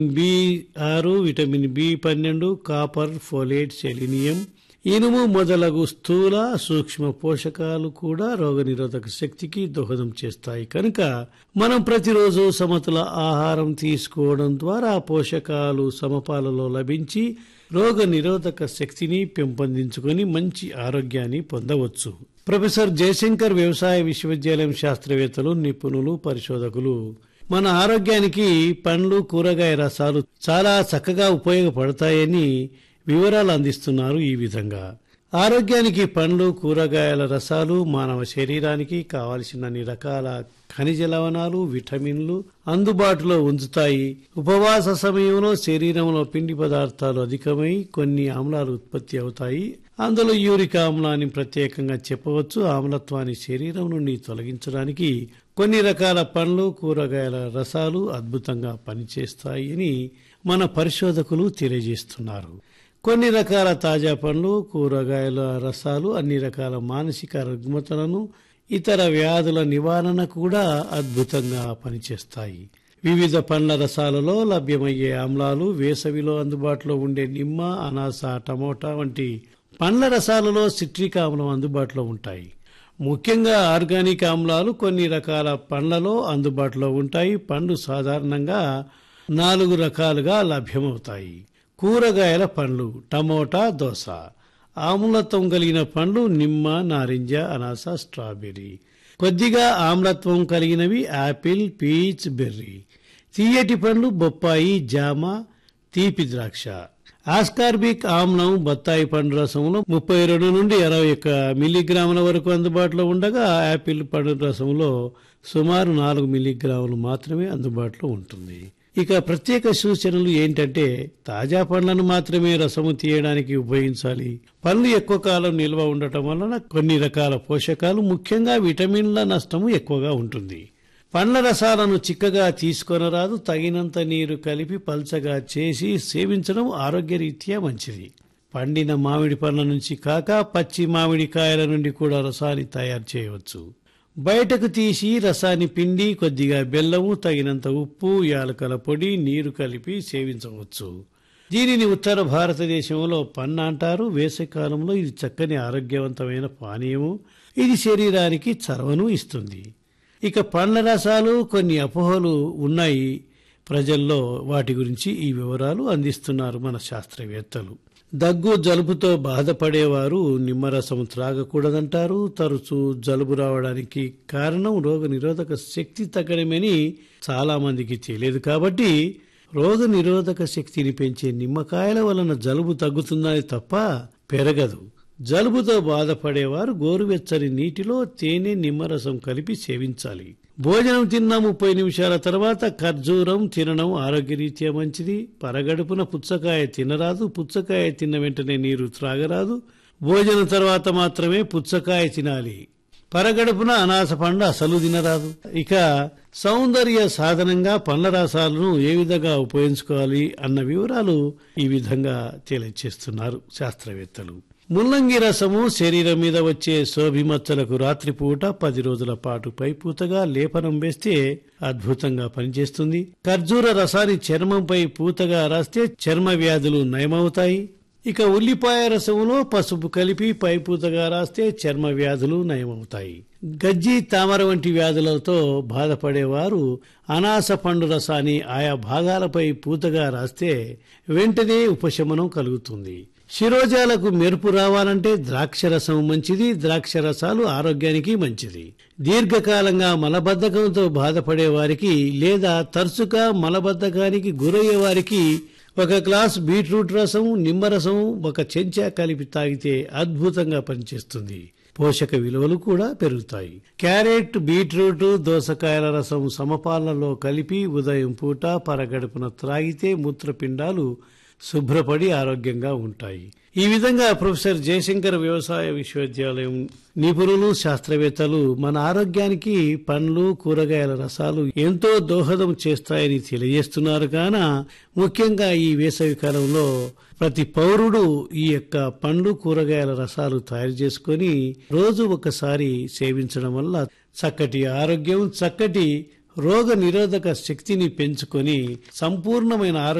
B ఆరు vitamin B పన్నెండు copper folate selenium ఇనుము మొదలగు స్థూల సూక్ష్మ పోషకాలు కూడా రోగనిరోధక శక్తికి దోహదం చేస్తాయి కనుక మనం ప్రతిరోజు సమతుల ఆహారం తీసుకోవడం ద్వారా పోషకాలు సమపాలలో లభించి రోగ నిరోధక శక్తిని పెంపొందించుకొని మంచి ఆరోగ్యాన్ని పొందవచ్చు ప్రొఫెసర్ జయశంకర్ వ్యవసాయ విశ్వవిద్యాలయం శాస్త్రవేత్తలు నిపుణులు పరిశోధకులు మన ఆరోగ్యానికి పండ్లు కూరగాయ రసాలు చాలా చక్కగా ఉపయోగపడతాయని వివరాలు అందిస్తున్నారు ఈ విధంగా ఆరోగ్యానికి పండ్లు కూరగాయల రసాలు మానవ శరీరానికి కావలసినన్ని రకాల ఖనిజ లవణాలు విటమిన్లు అందుబాటులో ఉంచుతాయి ఉపవాస సమయంలో శరీరంలో పిండి పదార్థాలు అధికమై కొన్ని ఆమ్లాలు ఉత్పత్తి అవుతాయి అందులో యూరిక్ ఆమ్లాన్ని ప్రత్యేకంగా చెప్పవచ్చు ఆమ్లత్వాన్ని శరీరం నుండి తొలగించడానికి కొన్ని రకాల పండ్లు కూరగాయల రసాలు అద్భుతంగా పనిచేస్తాయి అని మన పరిశోధకులు తెలియజేస్తున్నారు కొన్ని రకాల తాజా పండ్లు కూరగాయల రసాలు అన్ని రకాల మానసిక రుగ్మతలను ఇతర వ్యాధుల నివారణ కూడా అద్భుతంగా పనిచేస్తాయి వివిధ పండ్ల రసాలలో లభ్యమయ్యే ఆమ్లాలు వేసవిలో అందుబాటులో ఉండే నిమ్మ అనాస టమోటా వంటి పండ్ల రసాలలో సిట్రిక్ ఆమ్లం అందుబాటులో ఉంటాయి ముఖ్యంగా ఆర్గానిక్ ఆమ్లాలు కొన్ని రకాల పండ్లలో అందుబాటులో ఉంటాయి పండ్లు సాధారణంగా నాలుగు రకాలుగా లభ్యమవుతాయి కూరగాయల పండ్లు టమోటా దోస ఆమ్లత్వం కలిగిన పండ్లు నిమ్మ నారింజ అనాస స్ట్రాబెర్రీ కొద్దిగా ఆమ్లత్వం కలిగినవి యాపిల్ పీచ్ బెర్రీ తీయటి పండ్లు బొప్పాయి జామ తీపి ద్రాక్ష ఆస్కార్బిక్ ఆమ్లం బత్తాయి పండు రసంలో ముప్పై రెండు నుండి ఇరవై ఒక్క మిల్లీగ్రాముల వరకు అందుబాటులో ఉండగా యాపిల్ పండు రసంలో సుమారు నాలుగు మిల్లీగ్రాములు మాత్రమే అందుబాటులో ఉంటుంది ఇక ప్రత్యేక సూచనలు ఏంటంటే తాజా పండ్లను మాత్రమే రసము తీయడానికి ఉపయోగించాలి పండ్లు ఎక్కువ కాలం నిల్వ ఉండటం వలన కొన్ని రకాల పోషకాలు ముఖ్యంగా విటమిన్ల నష్టము ఎక్కువగా ఉంటుంది పండ్ల రసాలను చిక్కగా తీసుకొనరాదు తగినంత నీరు కలిపి పల్చగా చేసి సేవించడం ఆరోగ్యరీత్యా మంచిది పండిన మామిడి పండ్ల నుంచి కాక పచ్చి మామిడి కాయల నుండి కూడా రసాన్ని తయారు చేయవచ్చు బయటకు తీసి రసాన్ని పిండి కొద్దిగా బెల్లము తగినంత ఉప్పు యాలకల పొడి నీరు కలిపి సేవించవచ్చు దీనిని ఉత్తర భారతదేశంలో పన్న అంటారు వేసవికాలంలో ఇది చక్కని ఆరోగ్యవంతమైన పానీయము ఇది శరీరానికి చరవను ఇస్తుంది ఇక పండ్ల రసాలు కొన్ని అపోహలు ఉన్నాయి ప్రజల్లో వాటి గురించి ఈ వివరాలు అందిస్తున్నారు మన శాస్త్రవేత్తలు దగ్గు జలుబుతో బాధపడేవారు నిమ్మరసం త్రాగకూడదంటారు తరచూ జలుబు రావడానికి కారణం రోగ నిరోధక శక్తి తగ్గడమని చాలా మందికి తెలియదు కాబట్టి రోగ నిరోధక శక్తిని పెంచే నిమ్మకాయల వలన జలుబు తగ్గుతుందని తప్ప పెరగదు జలుబుతో బాధపడేవారు గోరువెచ్చని నీటిలో తేనె నిమ్మరసం కలిపి సేవించాలి భోజనం తిన్న ముప్పై నిమిషాల తర్వాత ఖర్జూరం తినడం ఆరోగ్యరీత్యా మంచిది పరగడుపున పుచ్చకాయ తినరాదు పుచ్చకాయ తిన్న వెంటనే నీరు త్రాగరాదు భోజనం తర్వాత మాత్రమే పుచ్చకాయ తినాలి పరగడుపున అనాస పండు అసలు తినరాదు ఇక సౌందర్య సాధనంగా పండ్ల రసాలను ఏ విధంగా ఉపయోగించుకోవాలి అన్న వివరాలు ఈ విధంగా తెలియచేస్తున్నారు శాస్త్రవేత్తలు ముల్లంగి రసము శరీరం మీద వచ్చే శోభిమచ్చలకు రాత్రిపూట పది రోజుల పాటు పైపూతగా లేపనం వేస్తే అద్భుతంగా పనిచేస్తుంది ఖర్జూర రసాన్ని చర్మంపై పూతగా రాస్తే చర్మ వ్యాధులు నయమవుతాయి ఇక ఉల్లిపాయ రసములో పసుపు కలిపి పైపూతగా రాస్తే చర్మ వ్యాధులు నయమవుతాయి గజ్జి తామర వంటి వ్యాధులతో బాధపడేవారు అనాస పండు రసాన్ని ఆయా భాగాలపై పూతగా రాస్తే వెంటనే ఉపశమనం కలుగుతుంది శిరోజాలకు మెరుపు రావాలంటే ద్రాక్ష రసం మంచిది ద్రాక్ష రసాలు ఆరోగ్యానికి మంచిది దీర్ఘకాలంగా మలబద్ధకంతో బాధపడే వారికి లేదా తరచుగా మలబద్ధకానికి గురయ్యే వారికి ఒక గ్లాస్ బీట్రూట్ రసం నిమ్మరసం ఒక చెంచా కలిపి తాగితే అద్భుతంగా పనిచేస్తుంది పోషక విలువలు కూడా పెరుగుతాయి క్యారెట్ బీట్రూట్ దోసకాయల రసం సమపాలనలో కలిపి ఉదయం పూట పరగడుపున త్రాగితే మూత్రపిండాలు శుభ్రపడి ఆరోగ్యంగా ఉంటాయి ఈ విధంగా ప్రొఫెసర్ జయశంకర్ వ్యవసాయ విశ్వవిద్యాలయం నిపుణులు శాస్త్రవేత్తలు మన ఆరోగ్యానికి పండ్లు కూరగాయల రసాలు ఎంతో దోహదం చేస్తాయని తెలియజేస్తున్నారు కాన ముఖ్యంగా ఈ వేసవి కాలంలో ప్రతి పౌరుడు ఈ యొక్క పండ్లు కూరగాయల రసాలు తయారు చేసుకొని రోజు ఒకసారి సేవించడం వల్ల చక్కటి ఆరోగ్యం చక్కటి రోగ నిరోధక శక్తిని పెంచుకొని సంపూర్ణమైన ఆరోగ్య